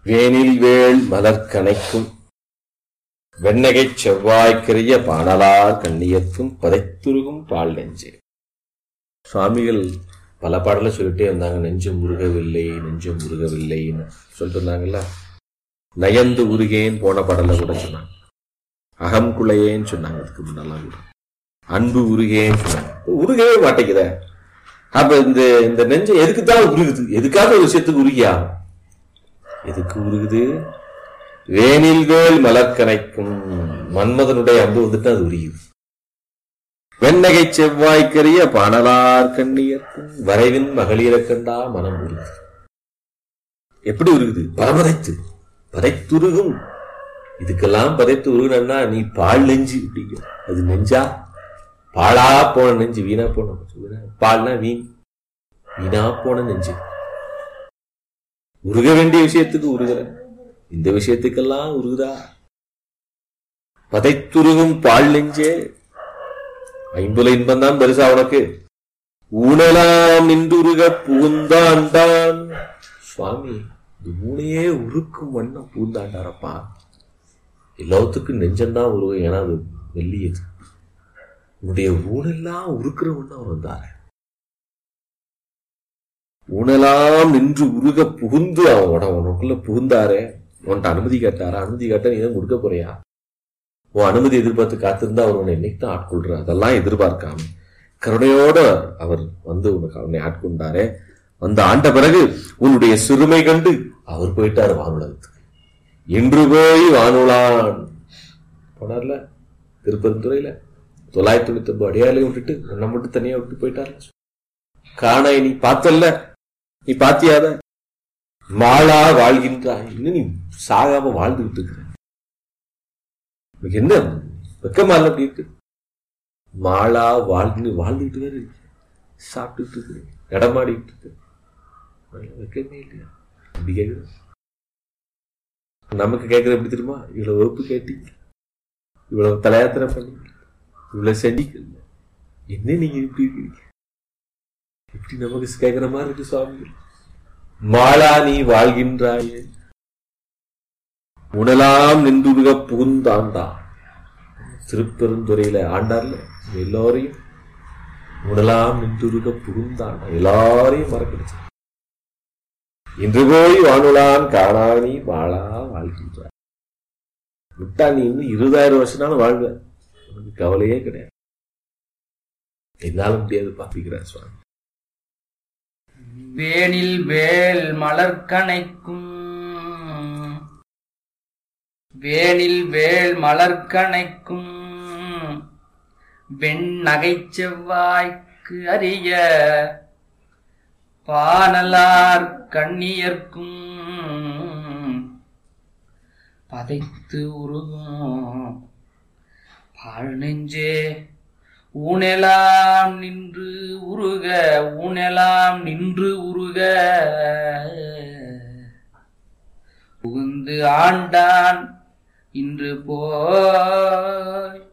வேனில் வேள் மலர்கணைக்கும் வெண்ணகைச் செவ்வாய்க்கிரிய பாணலார் கண்ணியத்தும் பதைத்துருகும் பால் நெஞ்சே சுவாமிகள் பல பாடல சொல்லிட்டே இருந்தாங்க நெஞ்சம் உருகவில்லை நெஞ்சம் உருகவில்லைன்னு சொல்லிட்டு இருந்தாங்கல்ல நயந்து உருகேன் போன பாடல கூட சொன்னாங்க அகம் குலையேன்னு சொன்னாங்க அதுக்கு முன்னெல்லாம் கூட அன்பு உருகேன்னு சொன்னாங்க உருகவே மாட்டேங்குத அப்ப இந்த இந்த நெஞ்சம் எதுக்கு தான் உருகுது எதுக்காக ஒரு விஷயத்துக்கு உருகியா எதுக்கு உருகுது வேனில் வேல் மலர்கனைக்கும் மன்மதனுடைய அன்பு வந்துட்டு அது உரியுது வெண்ணகை செவ்வாய்க்கரிய பாணலார் கண்ணியர்க்கும் வரைவின் மகளிர கண்டா மனம் உருகுது எப்படி உருகுது பரபதைத்து பதைத்துருகும் இதுக்கெல்லாம் பதைத்து உருகுனா நீ பால் நெஞ்சு அப்படிங்க அது நெஞ்சா பாழா போன நெஞ்சு வீணா போன வீணா பால்னா வீண் வீணா போன நெஞ்சு உருக வேண்டிய விஷயத்துக்கு உருகுற இந்த விஷயத்துக்கெல்லாம் உருகுதா பதைத்துருகும் பால் நெஞ்சே ஐம்புல இன்பம் தான் பெருசா உனக்கு ஊனலாம் நின்றுருக புகுந்தாண்டான் சுவாமி இந்த ஊனையே உருக்கும் வண்ணம் பூந்தாண்டாரப்பா எல்லாத்துக்கும் நெஞ்சம்தான் உருவம் ஏன்னா அது வெள்ளியது உன்னுடைய ஊனெல்லாம் உருக்குற வண்ணம் அவர் வந்தாரு ஊனெல்லாம் நின்று உருக புகுந்து அவன் உட- உனக்குள்ள புகுந்தாரே உன்கிட்ட அனுமதி கேட்டாரா அனுமதி கேட்டா நீ தான் கொடுக்க போறியா உன் அனுமதி எதிர்பார்த்து காத்திருந்தா அவர் உன்னை என்னைக்கு தான் ஆட்கொள்றார் அதெல்லாம் எதிர்பார்க்காம கருணையோட அவர் வந்து உனக்கு அவனை ஆட்கொண்டாரே வந்து ஆண்ட பிறகு உன்னுடைய சிறுமை கண்டு அவர் போயிட்டார் வானுலகத்துக்கு இன்று போய் வானுலான் போனார்ல திருப்பரந்துறையில தொள்ளாயிரத்தி தொண்ணூத்தி ஒன்பது அடியாலையும் விட்டுட்டு உன்னை மட்டும் தனியா விட்டு போயிட்டார் காணாய் நீ பார்த்தல்ல நீ பாத்தியாத மாளா வாழ்கின்றாய் இன்னும் நீ சாகாம வாழ்ந்துகிட்டு இருக்கிற உனக்கு என்ன வெக்கமா இல்ல அப்படி இருக்கு மாளா வாழ்ந்து வாழ்ந்துகிட்டு வேற இருக்கு. சாப்பிட்டுட்டு இருக்கு நடமாடிட்டு இருக்கு அதெல்லாம் வெக்கமே இல்லையா அப்படி கேக்குது நமக்கு கேட்கறது எப்படி தெரியுமா இவ்வளவு வகுப்பு கேட்டீங்க இவ்வளவு தலையாத்திரை பண்ணீங்க இவ்வளவு செஞ்சீங்க என்ன நீங்க இப்படி இருக்கீங்க இப்படி நமக்கு கேட்கிற மாதிரி இருக்கு சுவாமி மாளா நீ வாழ்கின்றாயே உணலாம் நின்றுருக புகுந்தாண்டா திருப்பெருந்துறையில ஆண்டார்ல எல்லாரையும் உணலாம் நின்றுருக புகுந்தாண்டா எல்லாரையும் மறக்கடிச்சு இன்று போய் வானுலான் காணானி வாழா வாழ்கின்றாய் விட்டா நீ இன்னும் இருபதாயிரம் வருஷம்னாலும் வாழ்வ உனக்கு கவலையே கிடையாது என்னால முடியாது பாப்பிக்கிறார் சுவாமி வேனில் வேல் மலர்கணைக்கும் வேனில் வேல் மலர்கணைக்கும் வெண்ணகைச் செவ்வாய்க்கு அறிய பானலார் கண்ணியர்க்கும் பதைத்து உருகும் பாழ் நெஞ்சே ஊனெலாம் நின்று உருக ஊனெலாம் நின்று உருக புகுந்து ஆண்டான் இன்று போய்